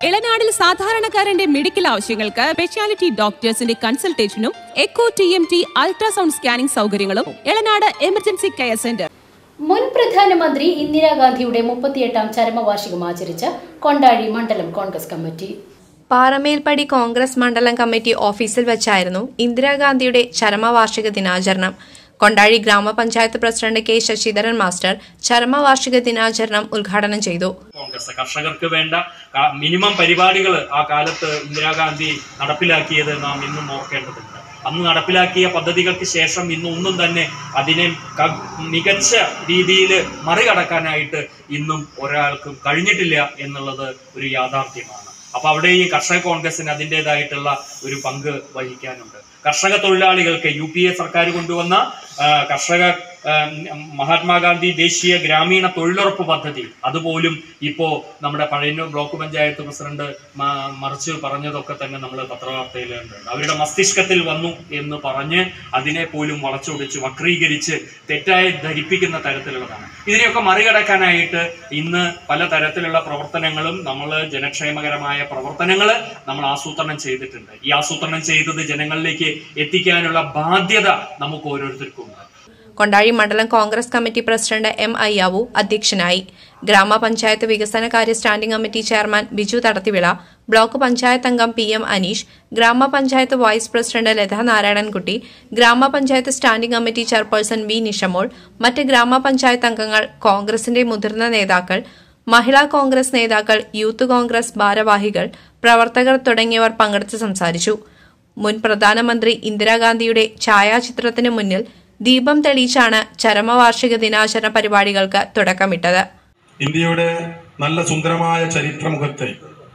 ഇളനാടിൽ സാധാരണക്കാരന്റെ മെഡിക്കൽ ആവശ്യങ്ങൾക്ക് സ്പെഷ്യാലിറ്റി ഡോക്ടേഴ്സിന്റെ കൺസൾട്ടേഷനും echo T M T ultrasound scanning സൗകര്യങ്ങളും ഇളനാട് എമർജൻസി കെയർ സെന്റർ മുൻ പ്രധാനമന്ത്രി ഇന്ദിരാഗാന്ധിയുടെ മുപ്പത്തിയെട്ടാം ചരമവാർഷികം ആചരിച്ച കൊണ്ടാഴി മണ്ഡലം കോൺഗ്രസ് കമ്മിറ്റി പാറമേൽപ്പടി കോൺഗ്രസ് മണ്ഡലം കമ്മിറ്റി ഓഫീസിൽ വെച്ചായിരുന്നു ഇന്ദിരാഗാന്ധിയുടെ ചരമവാർഷിക ദിനാചരണം കൊണ്ടാഴി ഗ്രാമപഞ്ചായത്ത് പ്രസിഡന്റ് കെ ശശിധരൻ മാസ്റ്റർ ചരമവാർഷിക ദിനാചരണം ഉദ്ഘാടനം ചെയ്തു കോൺഗ്രസ് കർഷകർക്ക് വേണ്ട ക- മിനിമം പരിപാടികൾ ആ കാലത്ത് ഇന്ദിരാഗാന്ധി നടപ്പിലാക്കിയത് നാം ഇന്നും ഓർക്കേണ്ടതുണ്ട് അന്ന് നടപ്പിലാക്കിയ പദ്ധതികൾക്ക് ശേഷം ഇന്ന് ഒന്നും തന്നെ അതിനെ ക- മികച്ച രീതിയിൽ മറികടക്കാനായിട്ട് ഇന്നും ഒരാൾക്കും കഴിഞ്ഞിട്ടില്ല എന്നുള്ളത് ഒരു യാഥാർത്ഥ്യമാണ് അപ്പൊ അവിടെ ഈ കർഷക കോൺഗ്രസിന് അതിൻ്റെതായിട്ടുള്ള ഒരു പങ്ക് വഹിക്കാനുണ്ട് കർഷക തൊഴിലാളികൾക്ക് യു പി എ സർക്കാർ കൊണ്ടുവന്ന ആ, കർഷക ആ, മഹാത്മാഗാന്ധി ദേശീയ ഗ്രാമീണ തൊഴിലുറപ്പ് പദ്ധതി അതുപോലും ഇപ്പോ നമ്മുടെ പഴയന്നൂർ ബ്ലോക്ക് പഞ്ചായത്ത് പ്രസിഡന്റ് മ- മറിച്ച് പറഞ്ഞതൊക്കെ തന്നെ നമ്മൾ പത്രവാർത്തയിൽ കണ്ടിട്ടുണ്ട് അവരുടെ മസ്തിഷ്കത്തിൽ വന്നു എന്ന് പറഞ്ഞ് അതിനെ പോലും വളച്ചൊടിച്ച് വക്രീകരിച്ച് തെറ്റായി ധരിപ്പിക്കുന്ന തരത്തിലുള്ളതാണ് ഇതിനെയൊക്കെ മറികടക്കാനായിട്ട് ഇന്ന് പല തരത്തിലുള്ള പ്രവർത്തനങ്ങളും നമ്മൾ ജനക്ഷേമകരമായ പ്രവർത്തനങ്ങൾ നമ്മൾ ആസൂത്രണം ചെയ്തിട്ടുണ്ട് ഈ ആസൂത്രണം ചെയ്തത് ജനങ്ങളിലേക്ക് എത്തിക്കാനുള്ള ബാധ്യത നമുക്ക് ഓരോരുത്തർക്കും ഉണ്ട് കൊണ്ടാഴി മണ്ഡലം Congress committee president M Ayyavu അധ്യക്ഷനായി ഗ്രാമപഞ്ചായത്ത് വികസനകാര്യ standing committee chairman Biju Thadathivila block panchayat അംഗം പി എം അനീഷ് ഗ്രാമപഞ്ചായത്ത് വൈസ് പ്രസിഡന്റ് ലതാ നാരായണൻകുട്ടി ഗ്രാമപഞ്ചായത്ത് standing committee chairperson V Nishamol മറ്റ് ഗ്രാമപഞ്ചായത്ത് അംഗങ്ങൾ കോൺഗ്രസിന്റെ മുതിർന്ന നേതാക്കൾ മഹിളാ കോൺഗ്രസ് നേതാക്കൾ യൂത്ത് കോൺഗ്രസ് ഭാരവാഹികൾ പ്രവർത്തകർ തുടങ്ങിയവർ പങ്കെടുത്ത് സംസാരിച്ചു മുൻ പ്രധാനമന്ത്രി ഇന്ദിരാഗാന്ധിയുടെ ഛായാചിത്രത്തിന് മുന്നിൽ ദീപം തെളിയിച്ചാണ് ചരമവാർഷിക ദിനാചരണ പരിപാടികൾക്ക് തുടക്കമിട്ടത് ഇന്ത്യയുടെ നല്ല സുന്ദരമായ ചരിത്രമുഖത്തെ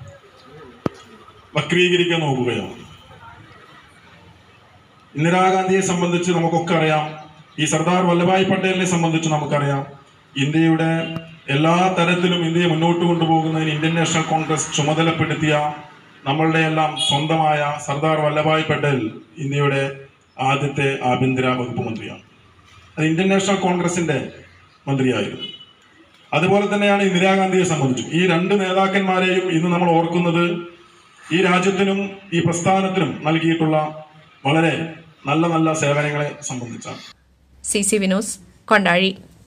വക്രീകരിക്കാൻ നോക്കുകയാണ് ഇന്ദിരാഗാന്ധിയെ സംബന്ധിച്ച് നമുക്കൊക്കെ അറിയാം ഈ സർദാർ വല്ലഭായ് പട്ടേലിനെ സംബന്ധിച്ച് നമുക്കറിയാം ഇന്ത്യയുടെ എല്ലാ തരത്തിലും ഇന്ത്യയെ മുന്നോട്ട് കൊണ്ടുപോകുന്നതിന് ഇന്ത്യൻ നാഷണൽ കോൺഗ്രസ് ചുമതലപ്പെടുത്തിയ നമ്മളുടെ എല്ലാം സ്വന്തമായ സർദാർ വല്ലഭായ് പട്ടേൽ ഇന്ത്യയുടെ ആദ്യത്തെ ആഭ്യന്തര വകുപ്പ് മന്ത്രിയാണ് അത് ഇന്ത്യൻ നാഷണൽ കോൺഗ്രസിന്റെ മന്ത്രിയായിരുന്നു അതുപോലെ തന്നെയാണ് ഇന്ദിരാഗാന്ധിയെ സംബന്ധിച്ചും ഈ രണ്ട് നേതാക്കന്മാരെയും ഇന്ന് നമ്മൾ ഓർക്കുന്നത് ഈ രാജ്യത്തിനും ഈ പ്രസ്ഥാനത്തിനും നൽകിയിട്ടുള്ള വളരെ നല്ല നല്ല സേവനങ്ങളെ സംബന്ധിച്ചാണ് സി സി വിനോസ് കൊണ്ടാഴി